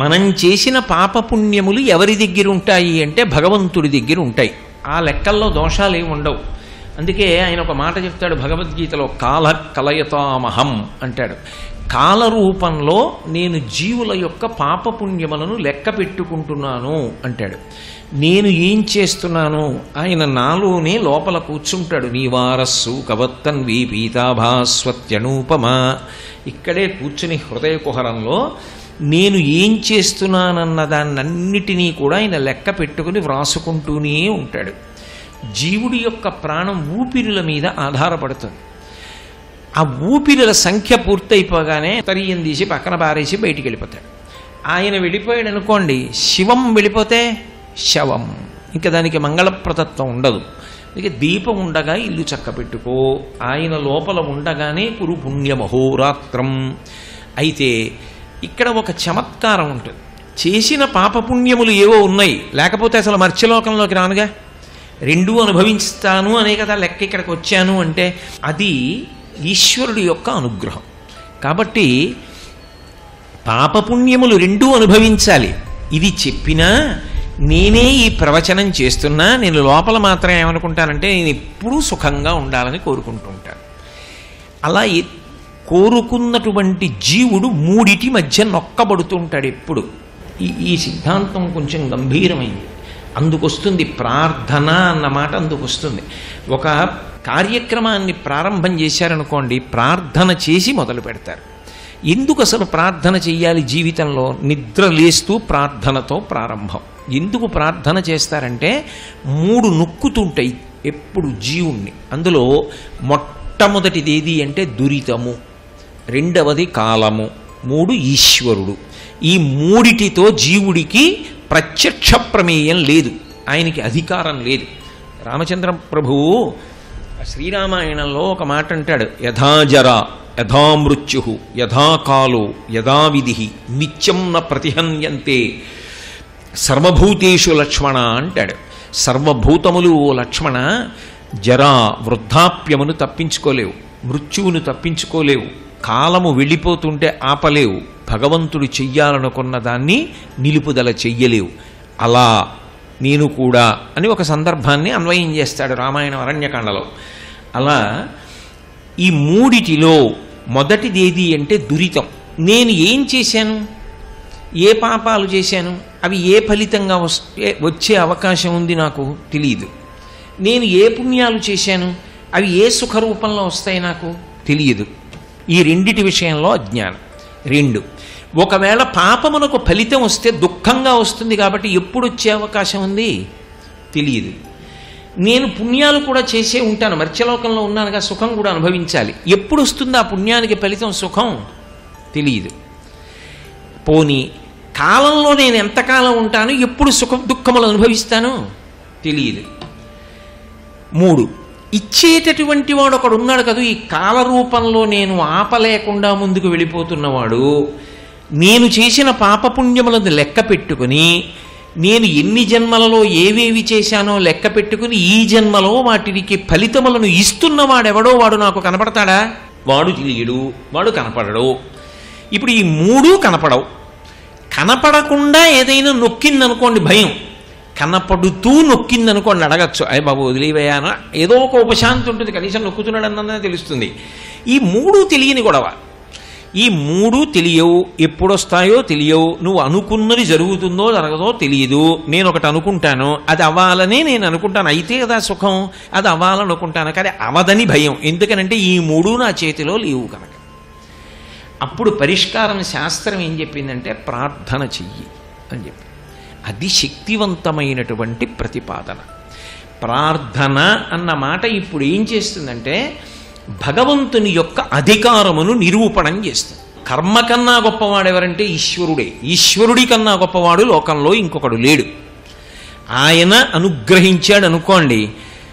మనం చేసిన పాపపుణ్యములు ఎవరి దగ్గర ఉంటాయి అంటే భగవంతుడి దగ్గర ఉంటాయి ఆ లెక్కల్లో దోషాలు ఏమి ఉండవు అందుకే ఆయన ఒక మాట చెప్తాడు భగవద్గీతలో కాల కలయతామహం అంటాడు కాల రూపంలో నేను జీవుల యొక్క పాపపుణ్యములను లెక్క పెట్టుకుంటున్నాను అంటాడు నేను ఏం చేస్తున్నాను ఆయన నాలోనే లోపల కూర్చుంటాడు నీవారస్సు కవత్తన్వి పీతాభాస్వత్యనూపమా ఇక్కడే కూర్చుని హృదయ కుహరంలో నేను ఏం చేస్తున్నానన్న దాన్నన్నిటినీ కూడా ఆయన లెక్క పెట్టుకుని వ్రాసుకుంటూనే ఉంటాడు జీవుడి యొక్క ప్రాణం ఊపిరుల మీద ఆధారపడుతుంది ఆ ఊపిరుల సంఖ్య పూర్తయిపోగానే తరియం తీసి పక్కన పారేసి బయటికి వెళ్ళిపోతాడు ఆయన వెళ్ళిపోయాడు అనుకోండి శివం వెళ్ళిపోతే శవం ఇంకా దానికి మంగళప్రదత్వం ఉండదు ఇక దీపం ఉండగా ఇల్లు చక్కబెట్టుకో ఆయన లోపల ఉండగానే కురు పుణ్యమహోరాత్రం అయితే ఇక్కడ ఒక చమత్కారం ఉంటుంది చేసిన పాపపుణ్యములు ఏవో ఉన్నాయి లేకపోతే అసలు మర్త్యలోకంలోకి రానుగా రెండూ అనుభవిస్తాను అనే కదా లెక్క ఇక్కడికి వచ్చాను అంటే అది ఈశ్వరుడి యొక్క అనుగ్రహం కాబట్టి పాపపుణ్యములు రెండూ అనుభవించాలి ఇది చెప్పినా నేనే ఈ ప్రవచనం చేస్తున్నా నేను లోపల మాత్రం ఏమనుకుంటానంటే నేను ఎప్పుడూ సుఖంగా ఉండాలని కోరుకుంటూ ఉంటాను అలా ఎ- కోరుకున్నటువంటి జీవుడు మూడిటి మధ్య నొక్కబడుతూ ఉంటాడు ఎప్పుడు ఈ ఈ సిద్ధాంతం కొంచెం గంభీరమైంది అందుకొస్తుంది ప్రార్థన అన్న మాట అందుకొస్తుంది ఒక కార్యక్రమాన్ని ప్రారంభం చేశారనుకోండి ప్రార్థన చేసి మొదలు పెడతారు ఎందుకు అసలు ప్రార్థన చెయ్యాలి జీవితంలో నిద్ర లేస్తూ ప్రార్థనతో ప్రారంభం ఎందుకు ప్రార్థన చేస్తారంటే మూడు నొక్కుతుంటాయి ఎప్పుడు జీవుణ్ణి అందులో మొట్టమొదటిది ఏది అంటే దురితము రెండవది కాలము మూడు ఈశ్వరుడు ఈ మూడిటితో జీవుడికి ప్రత్యక్ష ప్రమేయం లేదు ఆయనకి అధికారం లేదు రామచంద్ర ప్రభువు శ్రీరామాయణంలో ఒక మాట అంటాడు యథాజర యథా మృత్యు యథా కాలో యథా విధి నిత్యం న ప్రతిహన్యంతే సర్వభూతేషు లక్ష్మణ అంటాడు సర్వభూతములు ఓ లక్ష్మణ జరా వృద్ధాప్యమును తప్పించుకోలేవు మృత్యువును తప్పించుకోలేవు కాలము వెళ్ళిపోతుంటే ఆపలేవు భగవంతుడు చెయ్యాలనుకున్న దాన్ని నిలుపుదల చెయ్యలేవు అలా నేను కూడా అని ఒక సందర్భాన్ని అన్వయం చేస్తాడు రామాయణం అరణ్యకాండలో అలా ఈ మూడిటిలో మొదటిది ఏది అంటే దురితం నేను ఏం చేశాను ఏ పాపాలు చేశాను అవి ఏ ఫలితంగా వస్తే వచ్చే అవకాశం ఉంది నాకు తెలియదు నేను ఏ పుణ్యాలు చేశాను అవి ఏ సుఖ రూపంలో వస్తాయి నాకు తెలియదు ఈ రెండిటి విషయంలో అజ్ఞానం రెండు ఒకవేళ పాపమునకు ఫలితం వస్తే దుఃఖంగా వస్తుంది కాబట్టి ఎప్పుడు వచ్చే అవకాశం ఉంది తెలియదు నేను పుణ్యాలు కూడా చేసే ఉంటాను మర్త్యలోకంలో ఉన్నానుగా సుఖం కూడా అనుభవించాలి ఎప్పుడు వస్తుంది ఆ పుణ్యానికి ఫలితం సుఖం తెలియదు పోని కాలంలో నేను ఎంతకాలం ఉంటాను ఎప్పుడు సుఖ దుఃఖములు అనుభవిస్తాను తెలియదు మూడు ఇచ్చేటటువంటి వాడు ఒకడు ఉన్నాడు కదా ఈ కాల రూపంలో నేను ఆపలేకుండా ముందుకు వెళ్ళిపోతున్నవాడు నేను చేసిన పాపపుణ్యములను లెక్క పెట్టుకుని నేను ఎన్ని జన్మలలో ఏవేవి చేశానో లెక్క పెట్టుకుని ఈ జన్మలో వాటికి ఫలితములను ఇస్తున్నవాడెవడో వాడు నాకు కనపడతాడా వాడు తెలియడు వాడు కనపడడు ఇప్పుడు ఈ మూడు కనపడవు కనపడకుండా ఏదైనా నొక్కిందనుకోండి భయం కనపడుతూ నొక్కిందనుకోండి అడగచ్చు అయ్య బాబు వదిలివేయానా ఏదో ఒక ఉపశాంతి ఉంటుంది కనీసం నొక్కుతున్నాడు అన్నదే తెలుస్తుంది ఈ మూడు తెలియని గొడవ ఈ మూడు తెలియవు ఎప్పుడొస్తాయో తెలియవు నువ్వు అనుకున్నది జరుగుతుందో జరగదో తెలియదు నేను ఒకటి అనుకుంటాను అది అవ్వాలనే నేను అనుకుంటాను అయితే కదా సుఖం అది అవ్వాలనుకుంటాను కానీ అవదని భయం ఎందుకనంటే ఈ మూడు నా చేతిలో లేవు కనుక అప్పుడు పరిష్కారం శాస్త్రం ఏం చెప్పిందంటే ప్రార్థన చెయ్యి అని చెప్పి అది శక్తివంతమైనటువంటి ప్రతిపాదన ప్రార్థన అన్న మాట ఇప్పుడు ఏం చేస్తుందంటే భగవంతుని యొక్క అధికారమును నిరూపణం చేస్తుంది కర్మ కన్నా గొప్పవాడు ఎవరంటే ఈశ్వరుడే ఈశ్వరుడి కన్నా గొప్పవాడు లోకంలో ఇంకొకడు లేడు ఆయన అనుగ్రహించాడు అనుకోండి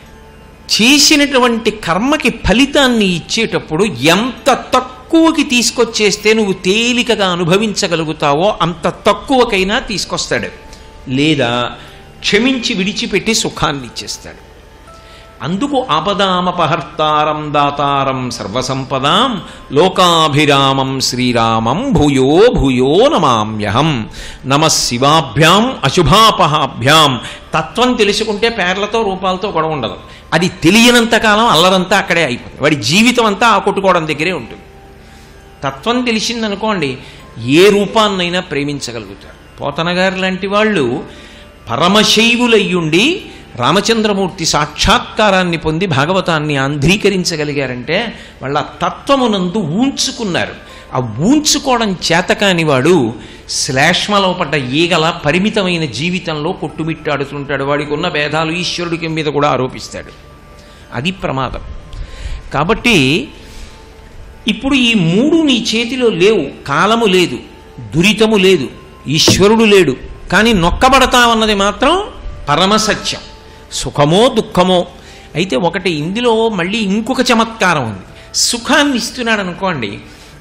చేసినటువంటి కర్మకి ఫలితాన్ని ఇచ్చేటప్పుడు ఎంత తక్కువకి తీసుకొచ్చేస్తే నువ్వు తేలికగా అనుభవించగలుగుతావో అంత తక్కువకైనా తీసుకొస్తాడు లేదా క్షమించి విడిచిపెట్టి సుఖాన్ని ఇచ్చేస్తాడు అందుకు ఆపదామపహర్తారం దాతారం సర్వసంపదాం లోకాభిరామం శ్రీరామం భూయో భూయో నమామ్యహం నమ శివాభ్యాం అశుభాపహాభ్యాం తత్వం తెలుసుకుంటే పేర్లతో రూపాలతో గొడవ ఉండదు అది తెలియనంత కాలం అల్లరంతా అక్కడే అయిపోతుంది వాడి జీవితం అంతా ఆ కొట్టుకోవడం దగ్గరే ఉంటుంది తత్వం తెలిసిందనుకోండి ఏ రూపాన్నైనా ప్రేమించగలుగుతారు పోతన గారు లాంటి వాళ్ళు పరమశైవులయ్యుండి రామచంద్రమూర్తి సాక్షాత్కారాన్ని పొంది భాగవతాన్ని ఆంధ్రీకరించగలిగారంటే వాళ్ళ తత్వమునందు ఊంచుకున్నారు ఆ ఊంచుకోవడం చేతకాని వాడు శ్లేష్మలో పడ్డ ఈగల పరిమితమైన జీవితంలో కొట్టుమిట్టాడుతుంటాడు వాడికి ఉన్న భేదాలు ఈశ్వరుడికి మీద కూడా ఆరోపిస్తాడు అది ప్రమాదం కాబట్టి ఇప్పుడు ఈ మూడు నీ చేతిలో లేవు కాలము లేదు దురితము లేదు ఈశ్వరుడు లేడు కానీ నొక్కబడతామన్నది మాత్రం పరమసత్యం సుఖమో దుఃఖమో అయితే ఒకటి ఇందులో మళ్ళీ ఇంకొక చమత్కారం ఉంది సుఖాన్ని ఇస్తున్నాడు అనుకోండి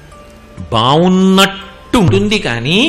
బాగున్నట్టు ఉంటుంది కానీ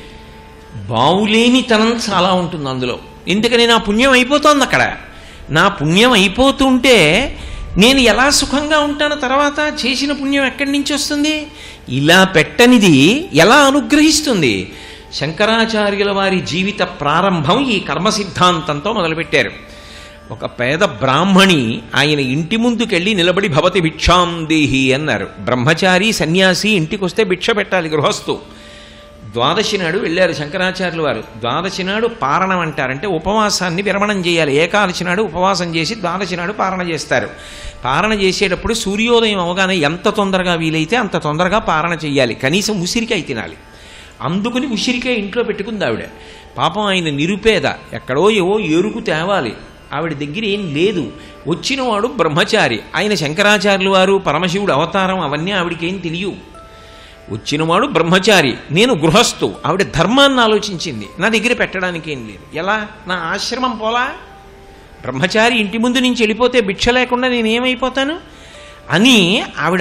బావులేనితనం చాలా ఉంటుంది అందులో ఎందుకని నా పుణ్యం అయిపోతోంది అక్కడ నా పుణ్యం అయిపోతుంటే నేను ఎలా సుఖంగా ఉంటాను తర్వాత చేసిన పుణ్యం ఎక్కడి నుంచి వస్తుంది ఇలా పెట్టనిది ఎలా అనుగ్రహిస్తుంది శంకరాచార్యుల వారి జీవిత ప్రారంభం ఈ కర్మ సిద్ధాంతంతో మొదలుపెట్టారు ఒక పేద బ్రాహ్మణి ఆయన ఇంటి ముందుకెళ్ళి నిలబడి భవతి భిక్షాం దేహి అన్నారు బ్రహ్మచారి సన్యాసి ఇంటికి వస్తే భిక్ష పెట్టాలి గృహస్థు ద్వాదశి నాడు వెళ్ళారు శంకరాచార్యులు వారు ద్వాదశి నాడు పారణం అంటారంటే ఉపవాసాన్ని విరమణం చేయాలి ఏకాదశి నాడు ఉపవాసం చేసి ద్వాదశి నాడు పారణ చేస్తారు పారణ చేసేటప్పుడు సూర్యోదయం అవగానే ఎంత తొందరగా వీలైతే అంత తొందరగా పారణ చేయాలి కనీసం ఉసిరికాయ తినాలి అందుకుని ఉసిరికాయ ఇంట్లో పెట్టుకుంది ఆవిడ పాపం ఆయన నిరుపేద ఎక్కడో ఏవో ఎరుకు తేవాలి ఆవిడ దగ్గర ఏం లేదు వచ్చినవాడు బ్రహ్మచారి ఆయన శంకరాచార్యులు వారు పరమశివుడు అవతారం అవన్నీ ఆవిడకేం తెలియవు వచ్చినవాడు బ్రహ్మచారి నేను గృహస్థు ఆవిడ ధర్మాన్ని ఆలోచించింది నా దగ్గర పెట్టడానికి ఏం లేదు ఎలా నా ఆశ్రమం పోలా బ్రహ్మచారి ఇంటి ముందు నుంచి వెళ్ళిపోతే భిక్ష లేకుండా నేనేమైపోతాను అని ఆవిడ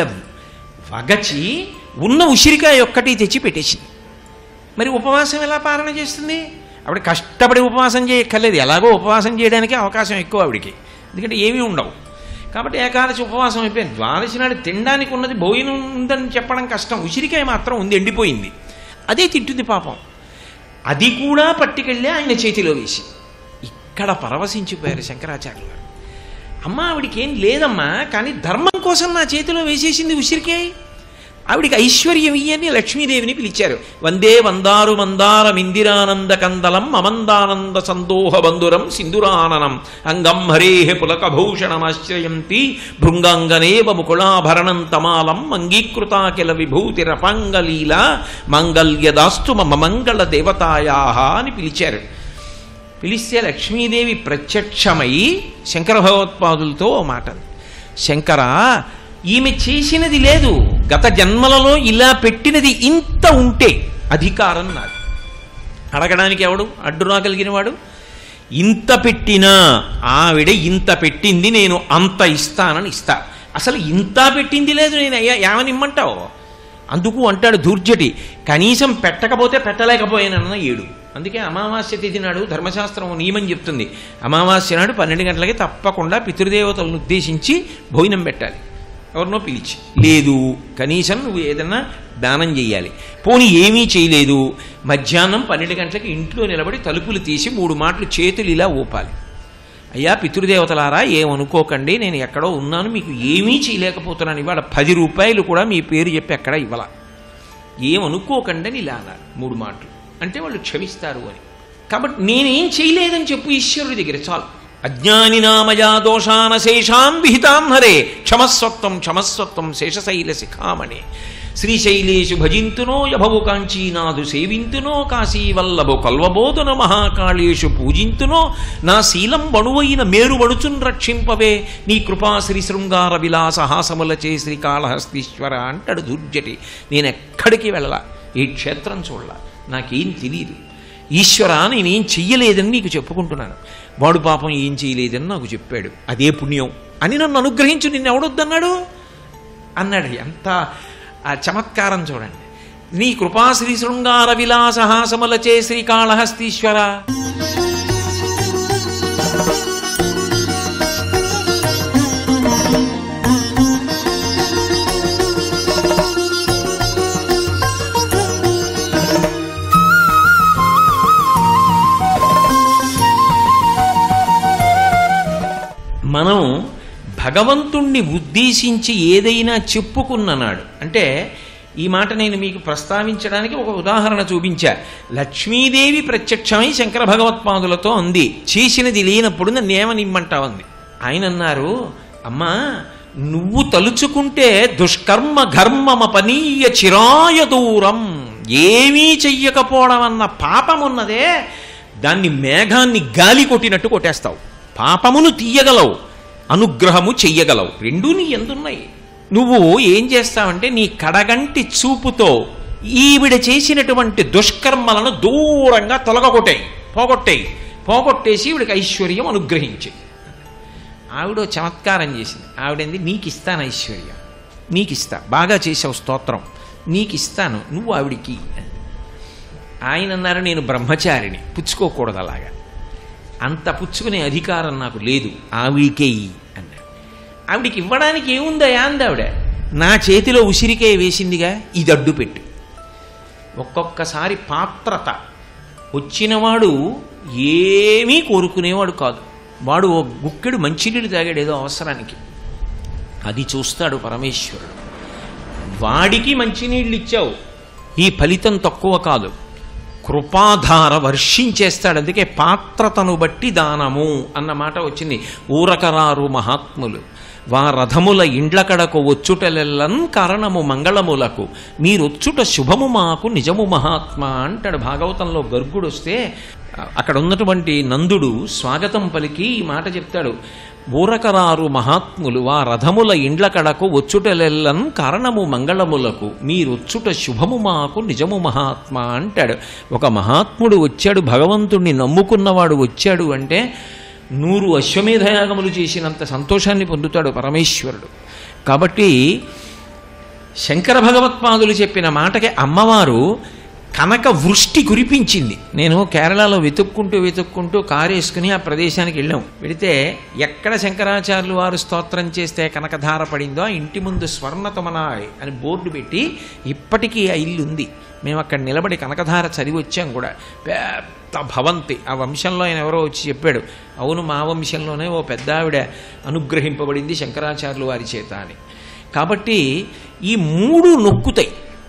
వగచి ఉన్న ఉసిరికాయ ఒక్కటి తెచ్చి పెట్టేసింది మరి ఉపవాసం ఎలా పాలన చేస్తుంది ఆవిడ కష్టపడి ఉపవాసం చేయక్కర్లేదు ఎలాగో ఉపవాసం చేయడానికి అవకాశం ఎక్కువ ఆవిడికి ఎందుకంటే ఏమీ ఉండవు కాబట్టి ఏకాదశి ఉపవాసం అయిపోయింది ద్వాదశి నాడు తినడానికి ఉన్నది భోజనం ఉందని చెప్పడం కష్టం ఉసిరికాయ మాత్రం ఉంది ఎండిపోయింది అదే తింటుంది పాపం అది కూడా పట్టుకెళ్ళి ఆయన చేతిలో వేసి ఇక్కడ పరవశించిపోయారు శంకరాచార్యులు గారు అమ్మ ఆవిడికి ఏం లేదమ్మా కానీ ధర్మం కోసం నా చేతిలో వేసేసింది ఉసిరికాయ ఆవిడికి ఐశ్వర్యం ఇయ్యని లక్ష్మీదేవిని పిలిచారు వందే వందారు మందారం ఇందిరానంద కందలం అమందానంద సందోహ బంధురం సింధురాననం అంగం హరేహ పులకభూషణమాశ్రయంతి భృంగాంగనేవ ముకుళాభరణం తమాలం అంగీకృతాకిల విభూతిరపంగలీల మంగళ్యదాస్తు మమ మంగళ దేవతాయా అని పిలిచారు పిలిస్తే లక్ష్మీదేవి ప్రత్యక్షమై శంకర భగవత్పాదులతో ఓ మాట అంది. శంకర ఈమె చేసినది లేదు గత జన్మలలో ఇలా పెట్టినది ఇంత ఉంటే అధికారం నాది అడగడానికి ఎవడు అడ్డురాగలిగిన వాడు ఇంత పెట్టినా ఆవిడ ఇంత పెట్టింది నేను అంత ఇస్తానని ఇస్తా అసలు ఇంత పెట్టింది లేదు నేను అయ్యా ఏమని ఇమ్మంటావు అందుకు అంటాడు దూర్జటి కనీసం పెట్టకపోతే పెట్టలేకపోయానన్న ఏడు అందుకే అమావాస్య తిథి నాడు ధర్మశాస్త్రం ఓ నియమం చెప్తుంది అమావాస్య నాడు పన్నెండు గంటలకి తప్పకుండా పితృదేవతలను ఉద్దేశించి భోజనం పెట్టాలి ఎవరినో పిలిచి లేదు కనీసం నువ్వు ఏదన్నా దానం చేయాలి పోనీ ఏమీ చేయలేదు మధ్యాహ్నం పన్నెండు గంటలకి ఇంట్లో నిలబడి తలుపులు తీసి మూడు మాటలు చేతులు ఇలా ఊపాలి అయ్యా పితృదేవతలారా ఏమనుకోకండి నేను ఎక్కడో ఉన్నాను మీకు ఏమీ చేయలేకపోతున్నాను ఇవాళ పది రూపాయలు కూడా మీ పేరు చెప్పి ఎక్కడ ఇవ్వాల ఏమనుకోకండి అని ఇలా అన్నారు మూడు మాటలు అంటే వాళ్ళు క్షమిస్తారు అని కాబట్టి నేనేం చేయలేదని చెప్పు ఈశ్వరుడి దగ్గర చాలు అజ్ఞాని నామయా దోషాన శేషాం విహితాం హరే క్షమస్వత్వం క్షమస్వత్వం శేషశైల శిఖామణి శ్రీశైలేషు భజింతునో యభవు కాంచీనాథు సేవింతునో కాశీవల్లభు కల్వబోధన మహాకాళేషు పూజింతునో నా శీలం బణువైన మేరు వడుచున్ రక్షింపవే నీ కృపా శ్రీ శృంగార విలాస హాసములచే శ్రీకాళహస్తీశ్వర అంటాడు దుర్జటి నేను ఎక్కడికి వెళ్ళలా ఈ క్షేత్రం చూడలా నాకేం తెలియదు ఈశ్వర నేనేం చెయ్యలేదని నీకు చెప్పుకుంటున్నాను వాడు పాపం ఏం చేయలేదని నాకు చెప్పాడు అదే పుణ్యం అని నన్ను అనుగ్రహించు నిన్ను ఎవడొద్దన్నాడు అన్నాడు ఎంత ఆ చమత్కారం చూడండి నీ కృపా శ్రీ శృంగార విలాస హాసములచే శ్రీకాళహస్తీశ్వర మనం భగవంతుణ్ణి ఉద్దేశించి ఏదైనా చెప్పుకున్ననాడు అంటే ఈ మాట నేను మీకు ప్రస్తావించడానికి ఒక ఉదాహరణ చూపించా లక్ష్మీదేవి ప్రత్యక్షమై శంకర భగవత్పాదులతో అంది చేసినది లేనప్పుడు నన్ను ఏమనిమ్మంటావంది ఆయన అన్నారు అమ్మా నువ్వు తలుచుకుంటే దుష్కర్మ ఘర్మమపనీయ చిరాయ దూరం ఏమీ చెయ్యకపోవడం అన్న పాపం ఉన్నదే దాన్ని మేఘాన్ని గాలి కొట్టినట్టు కొట్టేస్తావు పాపమును తీయగలవు అనుగ్రహము చెయ్యగలవు రెండూ నీ ఎందున్నాయి నువ్వు ఏం చేస్తావంటే నీ కడగంటి చూపుతో ఈవిడ చేసినటువంటి దుష్కర్మలను దూరంగా తొలగొట్టాయి పోగొట్టాయి పోగొట్టేసి ఈవిడికి ఐశ్వర్యం అనుగ్రహించి ఆవిడ ఓ చమత్కారం చేసింది ఆవిడంది నీకు ఇస్తాను ఐశ్వర్యం నీకు ఇస్తా బాగా చేసావు స్తోత్రం నీకు ఇస్తాను నువ్వు ఆవిడికి ఆయన అన్నారు నేను బ్రహ్మచారిని పుచ్చుకోకూడదు అలాగా అంత పుచ్చుకునే అధికారం నాకు లేదు ఆవిడికే ఇయ్యి అన్నాడు ఆవిడికి ఇవ్వడానికి ఏముందయా అంది ఆవిడ నా చేతిలో ఉసిరికాయ వేసిందిగా ఇది అడ్డు పెట్టు ఒక్కొక్కసారి పాత్రత వచ్చినవాడు ఏమీ కోరుకునేవాడు కాదు వాడు ఓ గుక్కెడు మంచినీళ్ళు తాగాడు ఏదో అవసరానికి అది చూస్తాడు పరమేశ్వరుడు వాడికి మంచినీళ్ళు ఇచ్చావు ఈ ఫలితం తక్కువ కాదు కృపాధార వర్షించేస్తాడు అందుకే పాత్రతను బట్టి దానము అన్న మాట వచ్చింది ఊరకరారు మహాత్ములు వా రథముల ఇండ్లకడకు వచ్చుటలెల్లన్ కారణము మంగళములకు మీరొచ్చుట శుభము మాకు నిజము మహాత్మా అంటాడు భాగవతంలో గర్గుడు వస్తే అక్కడ ఉన్నటువంటి నందుడు స్వాగతం పలికి ఈ మాట చెప్తాడు ఊరకరారు మహాత్ములు వా రథముల ఇండ్ల కడకు వచ్చుటలెల్లన్ కారణము మంగళములకు మీరొచ్చుట శుభము మాకు నిజము మహాత్మా అంటాడు ఒక మహాత్ముడు వచ్చాడు భగవంతుణ్ణి నమ్ముకున్నవాడు వచ్చాడు అంటే నూరు అశ్వమేధయాగములు చేసినంత సంతోషాన్ని పొందుతాడు పరమేశ్వరుడు కాబట్టి శంకర భగవత్పాదులు చెప్పిన మాటకి అమ్మవారు కనక వృష్టి కురిపించింది నేను కేరళలో వెతుక్కుంటూ వెతుక్కుంటూ కారు వేసుకుని ఆ ప్రదేశానికి వెళ్ళాం వెళితే ఎక్కడ శంకరాచార్యులు వారు స్తోత్రం చేస్తే కనకధార పడిందో ఆ ఇంటి ముందు స్వర్ణతమనాయ్ అని బోర్డు పెట్టి ఇప్పటికీ ఆ ఇల్లు ఉంది మేము అక్కడ నిలబడి కనకధార చదివి వచ్చాం కూడా పెద్ద భవంతి ఆ వంశంలో ఆయన ఎవరో వచ్చి చెప్పాడు అవును మా వంశంలోనే ఓ పెద్ద ఆవిడ అనుగ్రహింపబడింది శంకరాచార్యులు వారి చేత అని కాబట్టి ఈ మూడు నొక్కుతాయి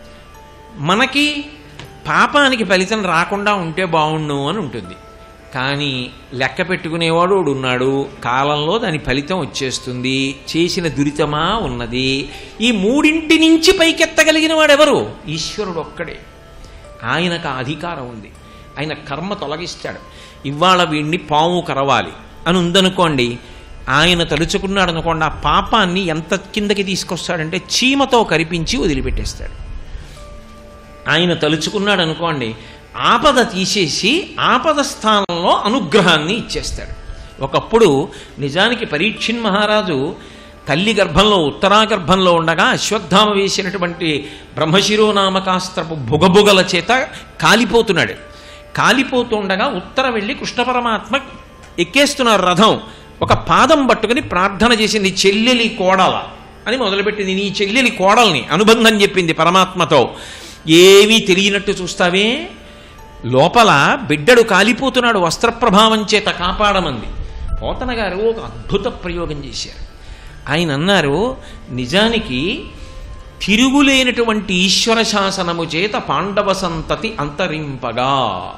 మనకి పాపానికి ఫలితం రాకుండా ఉంటే బాగుండు అని ఉంటుంది కానీ లెక్క పెట్టుకునేవాడు ఒకడు ఉన్నాడు కాలంలో దాని ఫలితం వచ్చేస్తుంది చేసిన దురితమా ఉన్నది ఈ మూడింటి నుంచి పైకెత్తగలిగిన వాడెవరు ఈశ్వరుడు ఒక్కడే ఆయనకు ఆ అధికారం ఉంది ఆయన కర్మ తొలగిస్తాడు ఇవాళ వీడిని పాము కరవాలి అని ఉందనుకోండి ఆయన తలుచుకున్నాడు అనుకోండి ఆ పాపాన్ని ఎంత కిందకి తీసుకొస్తాడంటే చీమతో కరిపించి వదిలిపెట్టేస్తాడు ఆయన తలుచుకున్నాడు అనుకోండి ఆపద తీసేసి ఆపద స్థానంలో అనుగ్రహాన్ని ఇచ్చేస్తాడు ఒకప్పుడు నిజానికి పరీక్షిన్ మహారాజు తల్లి గర్భంలో ఉత్తరా గర్భంలో ఉండగా అశ్వత్థామ వేసినటువంటి బ్రహ్మశిరోనామకాస్త్రపు బుగబుగల చేత కాలిపోతున్నాడు కాలిపోతుండగా ఉత్తర వెళ్ళి కృష్ణ పరమాత్మ ఎక్కేస్తున్నారు రథం ఒక పాదం పట్టుకుని ప్రార్థన చేసింది చెల్లెలి కోడల అని మొదలుపెట్టింది నీ చెల్లెలి కోడల్ని అనుబంధం చెప్పింది పరమాత్మతో ఏమీ తెలియనట్టు చూస్తావే లోపల బిడ్డడు కాలిపోతున్నాడు వస్త్రప్రభావం చేత కాపాడమంది పోతన గారు ఒక అద్భుత ప్రయోగం చేశారు ఆయన అన్నారు నిజానికి తిరుగులేనటువంటి ఈశ్వర శాసనము చేత పాండవ సంతతి అంతరింపగా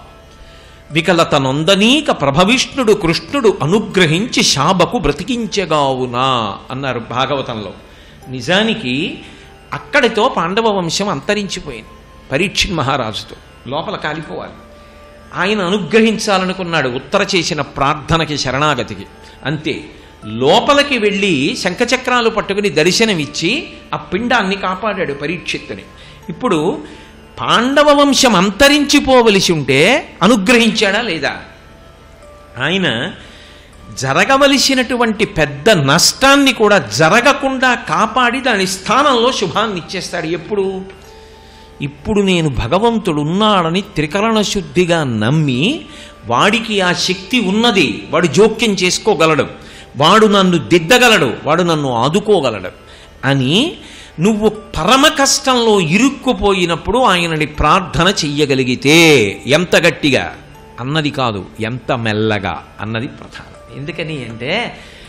వికలత నొందనీక ప్రభవిష్ణుడు కృష్ణుడు అనుగ్రహించి శాబకు బ్రతికించగావునా అన్నారు భాగవతంలో నిజానికి అక్కడితో పాండవ వంశం అంతరించిపోయింది పరీక్షిత్ మహారాజుతో లోపల కాలిపోవాలి ఆయన అనుగ్రహించాలనుకున్నాడు ఉత్తర చేసిన ప్రార్థనకి శరణాగతికి అంతే లోపలికి వెళ్ళి శంఖచక్రాలు పట్టుకుని దర్శనమిచ్చి ఆ పిండాన్ని కాపాడాడు పరీక్షిత్తుని ఇప్పుడు పాండవ వంశం అంతరించిపోవలసి ఉంటే అనుగ్రహించాడా లేదా ఆయన జరగవలసినటువంటి పెద్ద నష్టాన్ని కూడా జరగకుండా కాపాడి దాని స్థానంలో శుభాన్ని ఇచ్చేస్తాడు ఎప్పుడు ఇప్పుడు నేను భగవంతుడు ఉన్నాడని త్రికరణ శుద్ధిగా నమ్మి వాడికి ఆ శక్తి ఉన్నది వాడు జోక్యం చేసుకోగలడు వాడు నన్ను దిద్దగలడు వాడు నన్ను ఆదుకోగలడు అని నువ్వు పరమ కష్టంలో ఇరుక్కుపోయినప్పుడు ఆయనని ప్రార్థన చెయ్యగలిగితే ఎంత గట్టిగా అన్నది కాదు ఎంత మెల్లగా అన్నది ప్రధానం ఎందుకని అంటే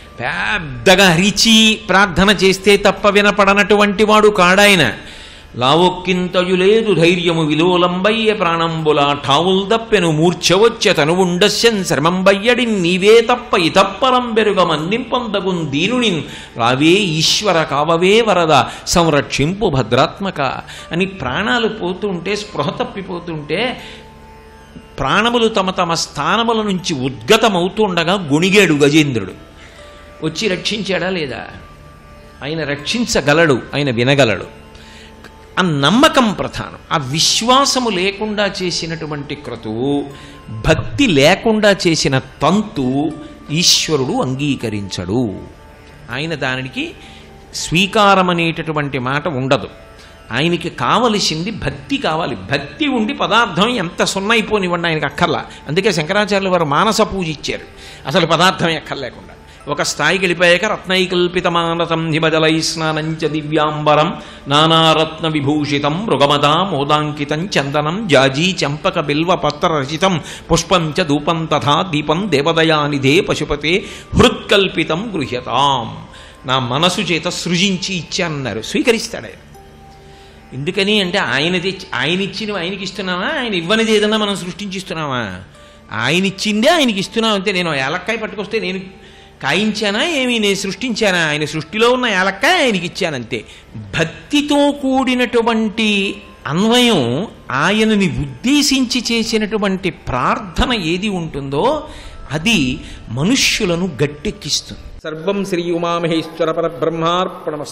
పెద్దగా అరిచి ప్రార్థన చేస్తే తప్ప వినపడనటువంటి వాడు కాడాయన లావొక్కింతయు లేదు ధైర్యము విలోలంబయ్య ప్రాణంబుల ఠావుల్ దప్పెను మూర్ఛవచ్చ తనువుండస్యన్ శ్రమంబయ్యడి నీవే తప్ప ఇతప్పరం బెరుగ మన్నింపొందగున్ దీనునిన్ రావే ఈశ్వర కావవే వరద సంరక్షింపు భద్రాత్మక అని ప్రాణాలు పోతుంటే స్పృహ తప్పిపోతుంటే ప్రాణములు తమ తమ స్థానముల నుంచి ఉద్గతమవుతుండగా గుణిగాడు గజేంద్రుడు వచ్చి రక్షించాడా లేదా ఆయన రక్షించగలడు ఆయన వినగలడు ఆ నమ్మకం ప్రధానం ఆ విశ్వాసము లేకుండా చేసినటువంటి క్రతువు భక్తి లేకుండా చేసిన తంతు ఈశ్వరుడు అంగీకరించడు ఆయన దానికి స్వీకారం అనేటటువంటి మాట ఉండదు ఆయనకి కావలసింది భక్తి కావాలి భక్తి ఉండి పదార్థం ఎంత సున్నైపోనివ్వండి ఆయనకి అక్కర్లా అందుకే శంకరాచార్యులు వారు మానస పూజ ఇచ్చారు అసలు పదార్థం ఎక్కర్లేకుండా ఒక స్థాయికి వెళ్ళిపోయాక రత్నైకల్పితమానతం హిమజలై స్నానంచ దివ్యాంబరం నానారత్న విభూషితం మృగమదా మోదాంకితం చందనం జాజీ చంపక బిల్వ పత్ర రచితం పుష్పం చ ధూపం తథా దీపం దేవదయానిధే పశుపతే హృత్కల్పితం గృహ్యతాం నా మనసు చేత సృజించి ఇచ్చానన్నారు స్వీకరిస్తాడు ఆయన ఎందుకని అంటే ఆయన తెచ్చి ఆయన ఇచ్చినవి ఆయనకి ఇస్తున్నావా ఆయన ఇవ్వనిది ఏదన్నా మనం సృష్టించిస్తున్నావా ఆయన ఇచ్చిందే ఆయనకి ఇస్తున్నాం అంతే నేను ఏలక్కాయ పట్టుకొస్తే నేను కాయించానా ఏమి నేను సృష్టించానా ఆయన సృష్టిలో ఉన్న ఏలక్కాయ ఆయనకి ఇచ్చానంతే భక్తితో కూడినటువంటి అన్వయం ఆయనని ఉద్దేశించి చేసినటువంటి ప్రార్థన ఏది ఉంటుందో అది మనుష్యులను గట్టెక్కిస్తుంది సర్వం శ్రీ ఉమామహేశ్వర పరబ్రహ్మార్పణమస్తు